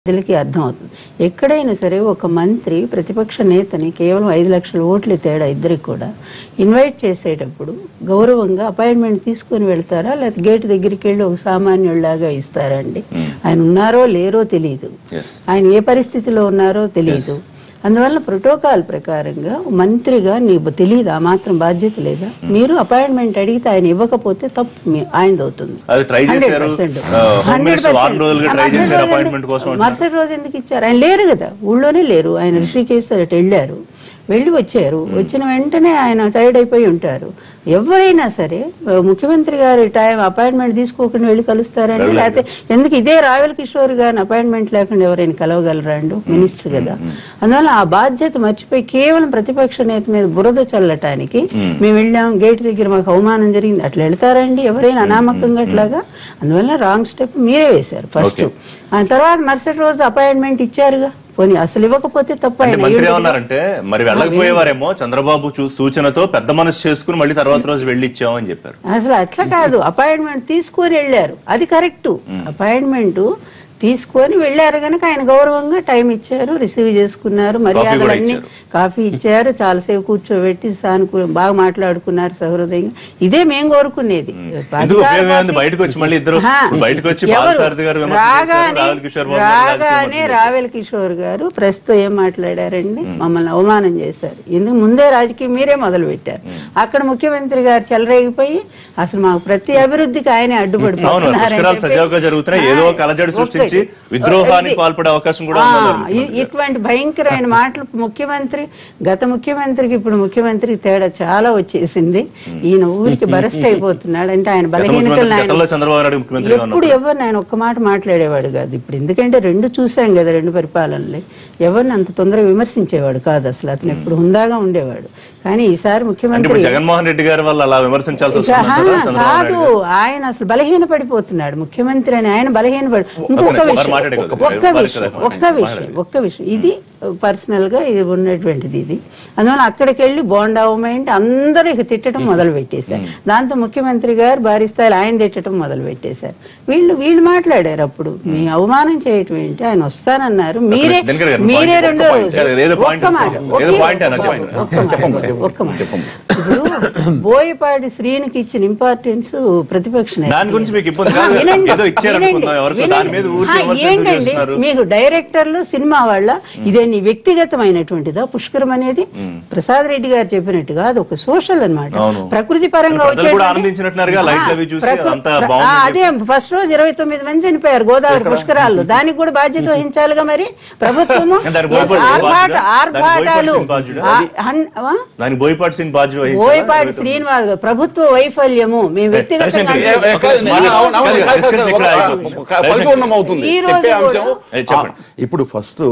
ప్రజలకి అర్థమవుతుంది ఎక్కడైనా సరే ఒక మంత్రి ప్రతిపక్ష నేతని కేవలం ఐదు లక్షల ఓట్ల తేడా ఇద్దరికి కూడా ఇన్వైట్ చేసేటప్పుడు గౌరవంగా అపాయింట్మెంట్ తీసుకొని వెళ్తారా లేకపోతే గేట్ దగ్గరికి వెళ్ళి ఒక సామాన్యుడిలాగా ఇస్తారా అండి ఆయన ఉన్నారో లేరో తెలియదు ఎస్ ఆయన ఏ పరిస్థితిలో ఉన్నారో తెలియదు అందువల్ల ప్రోటోకాల్ ప్రకారంగా మంత్రిగా నీకు తెలియదు ఆ మాత్రం బాధ్యత లేదా మీరు అపాయింట్మెంట్ అడిగితే ఆయన ఇవ్వకపోతే తప్పు మీ- ఆయనది అవుతుంది అది try చేశారు. 100%. ఆ, హోమ్ మినిస్టర్ 100%. వారం రోజులుగా ఆ try మరుసటి చేశారు రోజు appointment ఎందుకు- కోసం అంటున్నారు. మరుసటి రోజు ఎందుకు ఇచ్చారు ఆయన లేరు కదా ఊళ్ళోనే లేరు ఆయన ఋషికేశ్ అటు వెళ్ళారు వెళ్ళి వచ్చారు వచ్చిన వెంటనే ఆయన టైర్డ్ అయిపోయి ఉంటారు ఎవరైనా సరే ఆ, ముఖ్యమంత్రి గారి టైం అపాయింట్మెంట్ తీసుకోకుండా వెళ్ళి కలుస్తారండి లేకపోతే ఎందుకు ఇదే రాయల్ కిషోర్ గారిని అపాయింట్మెంట్ లేకుండా ఎవరైనా కలవగలరా అండి మినిస్టర్ కదా అందువల్ల ఆ బాధ్యత మర్చిపోయి కేవలం ప్రతిపక్ష నేత మీద బురద చల్లటానికి మేము వెళ్ళాం గేట్ దగ్గర మాకు అవమానం జరిగింది అట్లా వెళ్తారండి ఎవరైనా అనామకంగా అట్లాగా అందువల్ల రాంగ్ స్టెప్ మీరే వేశారు ఫస్ట్ ఆ తర్వాత మరుసటి రోజు అపాయింట్మెంట్ ఇచ్చారుగా పోనీ అసలు ఇవ్వకపోతే తప్పు అంటే ఆయన మంత్రి అయ్యుండదు. ఏమన్నారంటే మరి వెళ్ళకపోయేవారేమో చంద్రబాబు చూ- సూచనతో పెద్ద మనసు చేసుకుని మళ్ళీ తర్వాత రోజు వెళ్ళి ఇచ్చామని చెప్పారు అసలు అట్లా కాదు అపాయింట్మెంట్ తీసుకొని వెళ్ళారు అది కరెక్ట్ అపాయింట్మెంట్ తీసుకొని వెళ్ళారు గనక ఆయన గౌరవంగా టైం ఇచ్చారు రిసీవ్ చేసుకున్నారు మర్యాదలన్నీ ఇచ్చారు. కాఫీ ఇచ్చారు చాలాసేపు కూర్చోబెట్టి సానుకూల బాగా మాట్లాడుకున్నారు సహృదయంగా ఇదే మేము కోరుకునేది ఎందుకు ఉపయోగం ఏంది? బయటకు వచ్చి మళ్ళీ ఇద్దరు ఆహా. బయటకు వచ్చి ఎవరు? బాలసారథి గారు విమర్శ చేశారు, రాగానే రాహుల్ కిషోర్ బాబు గారు రాజకీయ రాగానే విమర్శ రావెల్ కిషోర్ గారు ప్రస్తుతం ఏం మాట్లాడారండి మమ్మల్ని అవమానం చేశారు ఎందుకు ముందే రాజకీయం మీరే మొదలు పెట్టారు అక్కడ ముఖ్యమంత్రి గారు చెలరేగిపోయి అసలు మాకు ప్రతి అభివృద్ధికి ఆయనే అవును అడ్డుపడిపోతున్నారని పుష్కరాలు చెప్పి- సజావుగా జరుగుతున్నాయి ఏదో ఒక అలజడి సృష్టించి ఒక్కటి. విద్రోహానికి ఇది- పాల్పడే అవకాశం కూడా ఆ, ఉందన్నారు ఇ- ఇటువంటి భయంకరమైన మాటలు ముఖ్యమంత్రి గత ముఖ్యమంత్రికి ఇప్పుడు ముఖ్యమంత్రికి తేడా చాలా వచ్చేసింది ఈయన ఊరికి బరస్ట్ అయిపోతున్నాడు అంటే ఆయన గత బలహీనతలు ముఖ్యమంత్రి- ఆయన గతంలో చంద్రబాబు నాయుడు ముఖ్యమంత్రిగా ఎప్పుడు ఉన్నప్పుడు ఎవరిని ఆయన ఒక్క మాట మాట్లాడేవాడు కాదు ఇప్పుడు ఎందుకంటే రెండు చూసాం కదా రెండు పరిపాలనలే ఎవరిని అంత తొందరగా విమర్శించేవాడు కాదు అసలు అతను ఎప్పుడు హుందాగా ఉండేవాడు కానీ ఈసారి అంటే ముఖ్యమంత్రి ఇప్పుడు జగన్మోహన్ రెడ్డి గారి వల్ల అలా విమర్శించాల్సి ఇక, వస్తుందంటారా ఆ, చంద్రబాబు కాదు నాయుడు గారు? ఆయన అసలు బలహీన పడిపోతున్నాడు ముఖ్యమంత్రి అని ఆయన బలహీనపడి ఇంకొక ఒకరు విషయం మాట్లాడకూడదు. ఒక్క ఒకరు విషయం మాట్లాడకూడదు. ఒక్క విషయం ఒక్క విషయం ఇది పర్సనల్ గా ఇది ఉన్నటువంటిది ఇది అందువల్ల అక్కడికి వెళ్ళి బోండా ఉమ్మైంటి అందరూ ఇక తిట్టడం మొదలు పెట్టేశారు దాంతో ముఖ్యమంత్రి గారు భారీ స్థాయిలో ఆయన తిట్టడం మొదలు పెట్టేశారు వీళ్ళు వీళ్ళు మాట్లాడారు అప్పుడు మీ అవమానం చేయటం ఏంటి ఆయన వస్తానన్నారు మీరే దినకర్ గారు, మీరే point, రెండు ఒక్క point. ఏదో point ఒక్క మాట ఏదో ఒకే point అన్నా ఒక్క చెప్పండి. మాట, ఒక్క మాట ఇప్పుడు బోయపాటి శ్రీనికి ఇచ్చిన ఇంపార్టెన్స్ ప్రతిపక్ష నేత. దాని గురించి మీకు ఇబ్బంది ఆ, కాదు. వినండి, ఏదో ఇచ్చారు వినండి, అనుకుందాం. ఎవరికో వినండి. దాని మీద ఊరికే ఆ, విమర్శలు ఎందుకు ఏంటండి చేస్తున్నారు? మీకు డైరెక్టర్లు సినిమా వాళ్ళ ఇదే నీ వ్యక్తిగతమైనటువంటిదా పుష్కరం అనేది ప్రసాద్ రెడ్డి గారు చెప్పినట్టుగా అది ఒక సోషల్ అన్నమాట అవును. ప్రకృతి పరంగా ప్రజలు కూడా వచ్చేటువంటి- ఆనందించినట్టున్నారుగా, లైట్లు అవి చూసి ప్రకృ- అదంతా ప్ర- బాగుందని ఆ, అదే ఫస్ట్ రోజు ఇరవై తొమ్మిది మంది చనిపోయారు గోదావరి పుష్కరాల్లో దానికి కూడా బాధ్యత వహించాలిగా మరి ప్రభుత్వము దానికి Yes, బోయపాటి ఆర్భాట బాధ్యుడా? ఆర్భాటాలు దానికి బోయపాటి బాధ్యుడా? ఆ, హన్- ఆ? దానికి బోయపాటి సింగ్ బాధ్యత వహించారా? బోయపాటి శ్రీనివాస్ గారు ప్రభుత్వ వైఫల్యము మేము వ్యక్తిగతంగా దర్శన్ అంటే- గారు, ఒక నిమిషం, అవును, అవును, అవును, కాదు, కాదు, discussion ఇక్కడ కాదు, అయిపోతుంది. ఒక పరిపూర్ణం అవుతుంది ఈ రోజు చెప్పే అంశం కూడా- ఏ, చెప్పండి. ఆ, ఇప్పుడు ఫస్ట్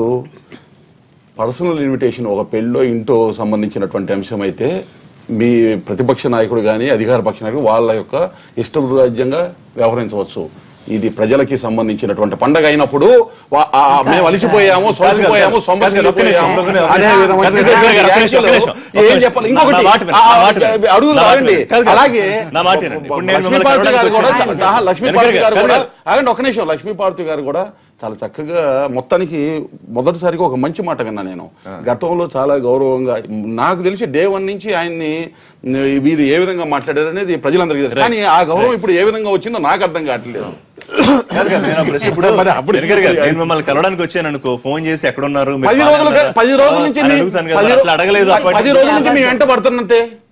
పర్సనల్ ఇన్విటేషన్ ఒక పెళ్ళో ఇంటో సంబంధించినటువంటి అంశం అయితే మీ ప్రతిపక్ష నాయకుడు కానీ అధికార పక్ష నాయకుడు వాళ్ళ యొక్క ఇష్టరాజ్యంగా వ్యవహరించవచ్చు ఇది ప్రజలకి సంబంధించినటువంటి పండగ అయినప్పుడు వా- ఆ, మేము అలసిపోయాము సొలసిపోయాము సొమ్మసిపోయాము ఒక్క నిమిషం, అనే ఒక్క విధమైన నిమిషం, ఒక్క నిమిషం, ఒక్క నిమిషం, ఒక్క నిమిషం, ఒక్క ఏం నిమిషం. చెప్పాలి నా- ఇంకొకటి నా మాట వినండి, ఆ, నా మాట వినండి. అడుగులు నా మాట రావండి వినండి. కాదు, కాదు. అలాగే నా మాట వినండి. ఇప్పుడు నేను మిమ్మల్ని లక్ష్మీపార్తి గారు కలవడానికి కూడా వచ్చాను. ఆహా, లక్ష్మీపార్తి వెనకగా, గారు కూడా వెనకగా. ఆగండి ఒక నిమిషం లక్ష్మీపార్తి గారు కూడా చాలా చక్కగా మొత్తానికి మొదటిసారిగా ఒక మంచి మాట విన్నా నేను గతంలో చాలా గౌరవంగా నాకు తెలిసి డే వన్ నుంచి ఆయన్ని వీరు ఏ విధంగా మాట్లాడారు అనేది ప్రజలందరికీ తెలుసు కానీ ఆ గౌరవం ఇప్పుడు ఏ విధంగా వచ్చిందో నాకు అర్థం కావట్లేదు కాదు కాదు, నేను ఆ ప్రశ్న ఇప్పుడు మరి అప్పుడు వెనకగా కాదు, నేను మిమ్మల్ని కలవడానికి వచ్చాను అనుకో ఫోన్ చేసి ఎక్కడ ఉన్నారు మీరు పది బాగానే రోజులు ఉన్నారా? పది రోజుల నుంచి అని మీ- అడుగుతాను కదా, పది అట్లా అడగలేదు రో- appointment పది రోజుల నుంచి మేము వెంట పడుతున్నట్టే